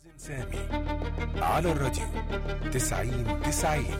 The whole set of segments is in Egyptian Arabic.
سامي على الراديو تسعين تسعين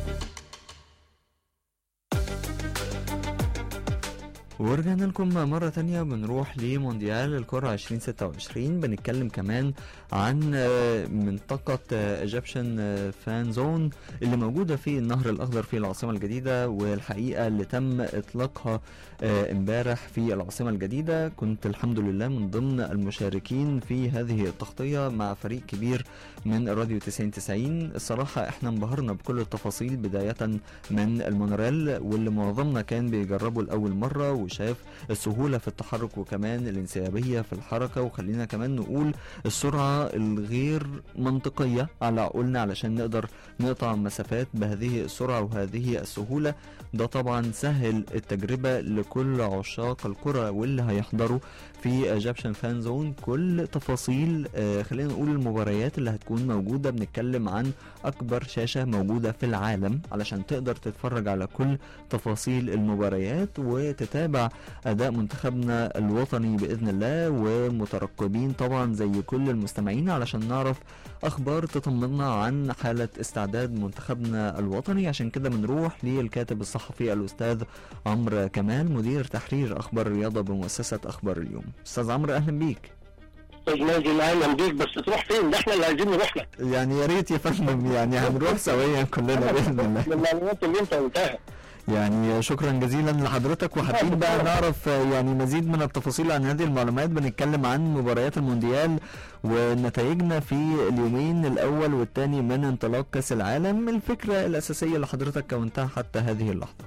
ورجعنا لكم مرة تانية بنروح لمونديال الكرة 2026 بنتكلم كمان عن آه، منطقة ايجيبشن فان زون اللي موجودة في النهر الأخضر في العاصمة الجديدة والحقيقة اللي تم إطلاقها آه، امبارح في العاصمة الجديدة كنت الحمد لله من ضمن المشاركين في هذه التغطية مع فريق كبير من الراديو 9090 الصراحة احنا انبهرنا بكل التفاصيل بداية من المونوريل واللي معظمنا كان بيجربه لأول مرة وشاف السهولة في التحرك وكمان الانسيابية في الحركة وخلينا كمان نقول السرعة الغير منطقية على عقولنا علشان نقدر نقطع مسافات بهذه السرعة وهذه السهولة ده طبعا سهل التجربة لكل عشاق الكرة واللي هيحضروا في ايجيبشن فان زون كل تفاصيل آه، خلينا نقول المباريات اللي هتكون موجودة بنتكلم عن أكبر شاشة موجودة في العالم علشان تقدر تتفرج على كل تفاصيل المباريات وتتابع أداء منتخبنا الوطني بإذن الله ومترقبين طبعا زي كل المستمعين علشان نعرف أخبار تطمنا عن حالة استعداد منتخبنا الوطني عشان كده بنروح للكاتب الصحفي الأستاذ عمرو كمال مدير تحرير أخبار الرياضة بمؤسسة أخبار اليوم أستاذ عمرو أهلا بيك استاذ مازن اهلا بيك بس تروح فين ده احنا اللي عايزين نروح لك يعني يا ريت يا فندم يعني هنروح سويا كلنا بإذن الله من المعلومات اللي انت قلتها يعني شكرا جزيلا لحضرتك وحابين بقى نعرف يعني مزيد من التفاصيل عن هذه المعلومات بنتكلم عن مباريات المونديال ونتائجنا في اليومين الاول والثاني من انطلاق كاس العالم الفكره الاساسيه اللي حضرتك كونتها حتى هذه اللحظه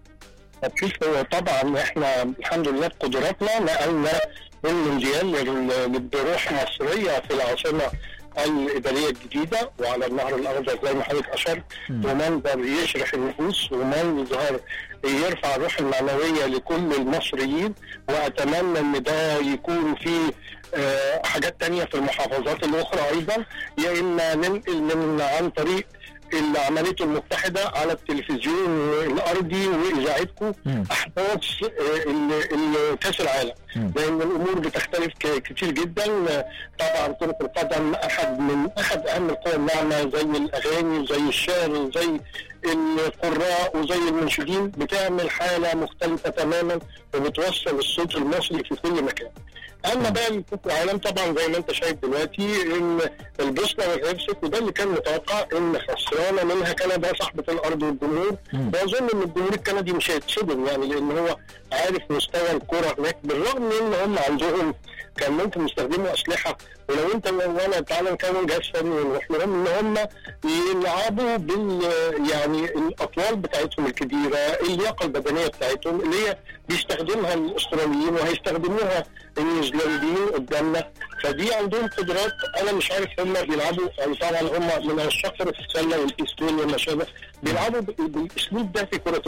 طب شوف هو طبعا احنا الحمد لله بقدراتنا نقلنا المونديال لل- بروح مصريه في العاصمه الاداريه الجديده وعلى النهر الاخضر زي ما حضرتك اشرت مم. ومنظر يشرح النفوس ومنظر يرفع الروح المعنويه لكل المصريين واتمنى ان ده يكون في آه، حاجات تانية في المحافظات الاخرى ايضا يا اما ننقل من عن طريق اللي عملته المتحده على التلفزيون الارضي واذاعتكم مم. احداث آه، ال- ال- كاس العالم مم. لان الامور بتختلف ك- كتير جدا آه، طبعا كره القدم احد من احد اهم القوى الناعمه زي الاغاني زي الشعر زي القراء وزي المنشدين بتعمل حاله مختلفه تماما وبتوصل الصوت المصري في كل مكان. اما بقى كاس العالم طبعا زي ما انت شايف دلوقتي ان البوسنه والهرسك وده اللي كان متوقع ان خسرانه منها كندا صاحبه الارض والجمهور مم. واظن ان الجمهور الكندي مش هيتصدم يعني لان هو عارف مستوى الكره هناك بالرغم من ان هم عندهم كان ممكن يستخدموا اسلحه ولو انت وانا تعالى نكون جهاز فني ونروح لهم ان هم يلعبوا بال يعني الاطوال بتاعتهم الكبيره اللياقه البدنيه بتاعتهم اللي هي بيستخدمها الاستراليين وهيستخدموها النيوزيلنديين قدامنا فدي عندهم قدرات انا مش عارف هم بيلعبوا يعني طبعا هم من عشاق كره السله والبيسبول وما شابه بيلعبوا ب- بالاسلوب ده في كره